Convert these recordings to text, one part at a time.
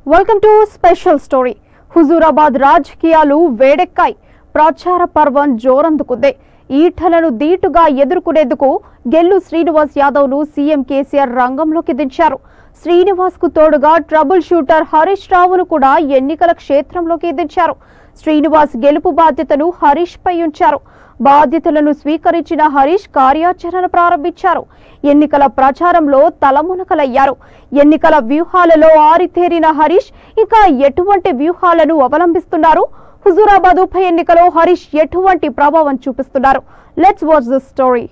welcome to special story Huzurabad రాజకీయాలు వేడెక్కాయి ప్రచార పర్వం జోరందుకుంది ఈటలను దీటుగా ఎదుర్కొనేందుకు గెల్లు శ్రీనివాస్ యాదవ్ను సీఎం కేసీఆర్ రంగంలోకి దించారు శ్రీనివాస్ కు తోడుగా ట్రబుల్ షూటర్ హరీష్ రావును కూడా ఎన్నికల క్షేత్రంలోకి దించారు శ్రీనివాస్ గెలుపు బాధ్యతను హరీష్ పై ఉంచారు బాధ్యతలను స్వీకరించిన హరీష్ కార్యాచరణ ప్రారంభించారు ఎన్నికల ప్రచారంలో తలమునకలయ్యారు ఎన్నికల వ్యూహాలలో ఆరితేరిన హరీష్ ఇంకా ఎటువంటి వ్యూహాలను అవలంబిస్తున్నారు హుజూరాబాద్ ఉప ఎన్నికలో హరీష్ ఎటువంటి ప్రభావం చూపిస్తున్నారు let's watch this story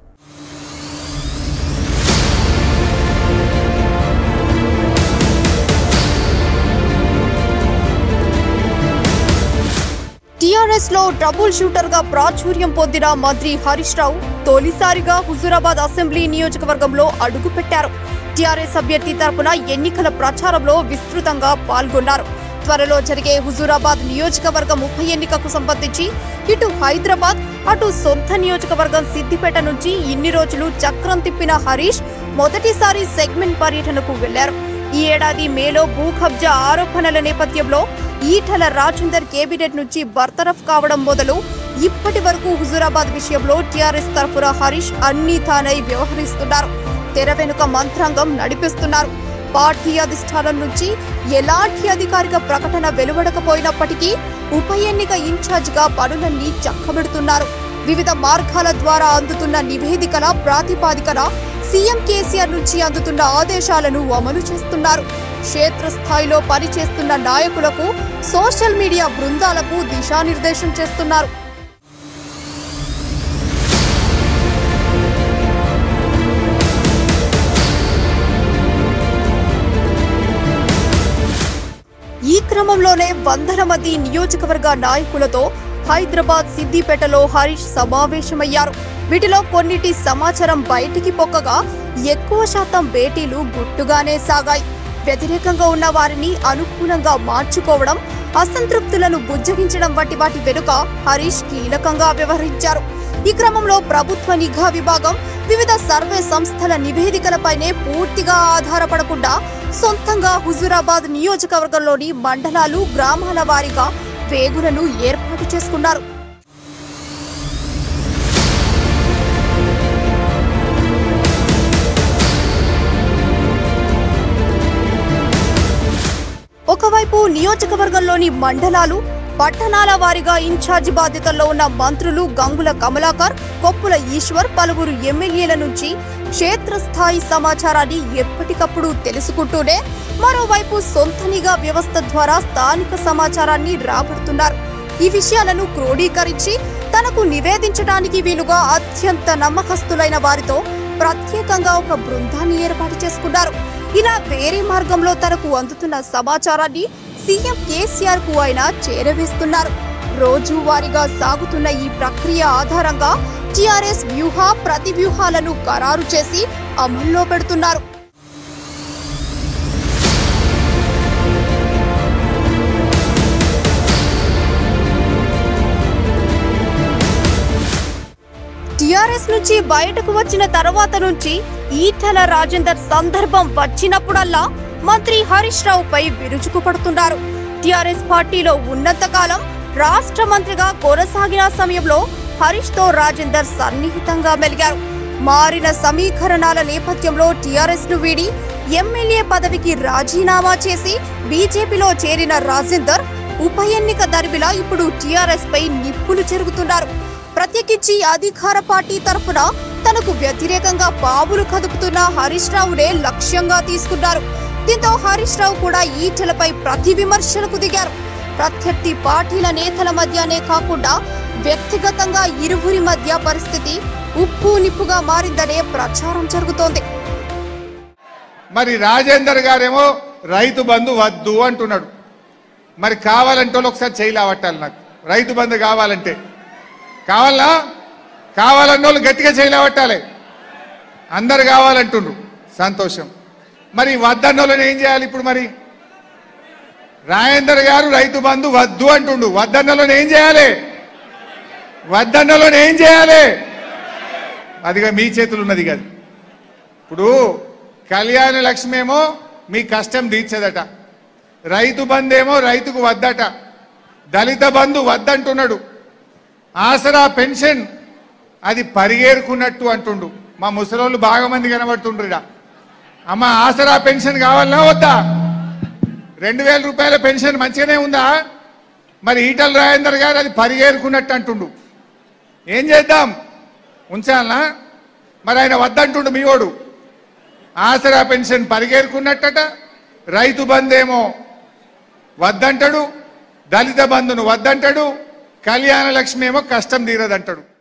TRS లో ట్రబుల్ షూటర్ గా ప్రాచుర్యం పొందిన మంత్రి హరీష్ రావు తొలిసారిగా హుజూరాబాద్ అసెంబ్లీ నియోజకవర్గంలో అడుగుపెట్టారు టీఆర్ఎస్ అభ్యర్థి తరపున ఎన్నికల ప్రచారంలో విస్తృతంగా పాల్గొన్నారు త్వరలో జరిగే హుజూరాబాద్ నియోజకవర్గం ఉప ఎన్నికకు సంబంధించి ఇటు హైదరాబాద్ అటు సొంత నియోజకవర్గం సిద్దిపేట నుంచి ఇన్ని రోజులు చక్రం తిప్పిన హరీష్ మొదటిసారి సెగ్మెంట్ పర్యటనకు వెళ్లారు ఈ ఏడాది మేలో భూ కబ్జా ఆరోపణల నేపథ్యంలో ఈటల రాజేందర్ కేబినెట్ నుంచి బర్తరఫ్ కావడం మొదలు ఇప్పటి వరకు హుజూరాబాద్ విషయంలో టీఆర్ఎస్ తరఫున హరీష్ అన్ని తానై వ్యవహరిస్తున్నారు తెర వెనుక మంత్రాంగం నడిపిస్తున్నారు పార్టీ అధిష్టానం నుంచి ఎలాంటి అధికారిక ప్రకటన వెలువడకపోయినప్పటికీ ఉప ఎన్నిక ఇన్ఛార్జిగా పనులన్నీ చక్కబెడుతున్నారు వివిధ మార్గాల ద్వారా అందుతున్న నివేదికల ప్రాతిపాదికన సీఎం కేసీఆర్ నుంచి అందుతున్న ఆదేశాలను అమలు చేస్తున్నారు క్షేత్రస్థాయిలో పనిచేస్తున్న నాయకులకు సోషల్ మీడియా బృందాలకు దిశానిర్దేశం చేస్తున్నారు ఈ క్రమంలోనే వందల మంది నియోజకవర్గ నాయకులతో హైదరాబాద్ సిద్దిపేటలో హరీష్ సమావేశమయ్యారు వీటిలో కొన్నిటి సమాచారం బయటికి పొక్కగా ఎక్కువ శాతం భేటీలు గుట్టుగానే సాగాయి వ్యతిరేకంగా ఉన్న వారిని అనుకూలంగా మార్చుకోవడం అసంతృప్తులను బుజ్జగించడం వంటి వాటి వెనుక హరీష్ కీలకంగా వ్యవహరించారు ఈ క్రమంలో ప్రభుత్వ నిఘా విభాగం వివిధ సర్వే సంస్థల నివేదికలపైనే పూర్తిగా ఆధారపడకుండా సొంతంగా హుజూరాబాద్ నియోజకవర్గంలోని మండలాలు గ్రామాల వారీగా వేగులను ఏర్పాటు చేసుకున్నారు ఒకవైపు నియోజకవర్గంలోని మండలాలు పట్టణాల వారీగా ఇన్ఛార్జి బాధ్యతల్లో ఉన్న మంత్రులు గంగుల కమలాకర్ కొప్పుల ఈశ్వర్ పలువురు ఎమ్మెల్యేల నుంచి క్షేత్రస్థాయి సమాచారాన్ని ఎప్పటికప్పుడు తెలుసుకుంటూనే మరోవైపు సొంత నిఘా వ్యవస్థ ద్వారా స్థానిక సమాచారాన్ని రాబడుతున్నారు ఈ విషయాలను క్రోడీకరించి తనకు నివేదించడానికి వీలుగా అత్యంత నమ్మకస్తులైన వారితో ప్రత్యేకంగా ఒక బృందాన్ని ఏర్పాటు చేసుకున్నారు ఇలా వేరే మార్గంలో తనకు అందుతున్న సమాచారాన్ని సీఎం కేసీఆర్ కు ఆయన చేరవేస్తున్నారు రోజువారీగా సాగుతున్న ఈ ప్రక్రియ ఆధారంగా టీఆర్ఎస్ వ్యూహ ప్రతి వ్యూహాలను ఖరారు చేసి అమల్లో పెడుతున్నారు టిఆర్ఎస్ నుంచి బయటకు వచ్చిన తర్వాత నుంచి ఈటల రాజేందర్ సందర్భం వచ్చినప్పుడల్లా మంత్రి హరీష్ రావుపై విరుచుకుపడుతున్నారు టిఆర్ఎస్ పార్టీలో ఉన్నంతకాలం రాష్ట్ర మంత్రిగా కొనసాగిన సమయంలో హరీష్ తో రాజేందర్ సన్నిహితంగా మెలిగారు మారిన సమీకరణాల నేపథ్యంలో టిఆర్ఎస్ ను వీడి ఎమ్మెల్యే పదవికి రాజీనామా చేసి బీజేపీలో చేరిన రాజేందర్ ఉప ఎన్నిక దరిమిలా ఇప్పుడు టిఆర్ఎస్ పై నిప్పులు చెరుగుతున్నారు ప్రత్యేకించి అధికార పార్టీ తరఫున తనకు వ్యతిరేకంగా పావులు కదుపుతున్న హరీష్ రావునే లక్ష్యంగా తీసుకున్నారు దీంతో హరీష్ రావు కూడా ఈటలపై ప్రతి విమర్శలకు దిగారు ప్రత్యర్థి పార్టీల నేతల మధ్యనే కాకుండా వ్యక్తిగతంగా ఇరువురి మధ్య పరిస్థితి ఉప్పు నిప్పుగా మారిందనే ప్రచారం జరుగుతోంది మరి రాజేందర్ గారేమో రైతు బంధు వద్దు అంటున్నాడు మరి కావాలంటే వాళ్ళు ఒకసారి చేయలేవట్టాలి నాకు రైతు బంధు కావాలంటే కావాలా కావాలన్న వాళ్ళు గట్టిగా చేయలేవట్టాలి అందరు కావాలంటుండ్రు సంతోషం మరి వద్దన్న వాళ్ళని ఏం చేయాలి ఇప్పుడు మరి రాజేందర్ గారు రైతు బంధు వద్దు అంటుండు వద్దన్నలోని ఏం చేయాలి వద్దన్నలోని ఏం చేయాలి అదిగా మీ చేతులు ఉన్నది కాదు ఇప్పుడు కళ్యాణ లక్ష్మి ఏమో మీ కష్టం తీర్చదట రైతు బంధు ఏమో రైతుకు వద్దట దళిత బంధు వద్దంటున్నాడు ఆసరా పెన్షన్ అది పరిగేరుకున్నట్టు అంటుండు మా ముసలోళ్ళు బాగా మంది కనబడుతుండ్రు ఈడ అమ్మ ఆసరా పెన్షన్ కావాలనా వద్దా రెండు వేల రూపాయల పెన్షన్ మంచిగానే ఉందా మరి ఈటల రాజేందర్ గారు అది పరిగేరుకున్నట్టు అంటుండు ఏం చేద్దాం ఉంచాలనా మరి ఆయన వద్దంటుండు మీవాడు ఆసరా పెన్షన్ పరిగేరుకున్నట్టట రైతు బంధేమో వద్దంటాడు దళిత బంధును వద్దంటాడు కళ్యాణ లక్ష్మి ఏమో కష్టం తీరదంటాడు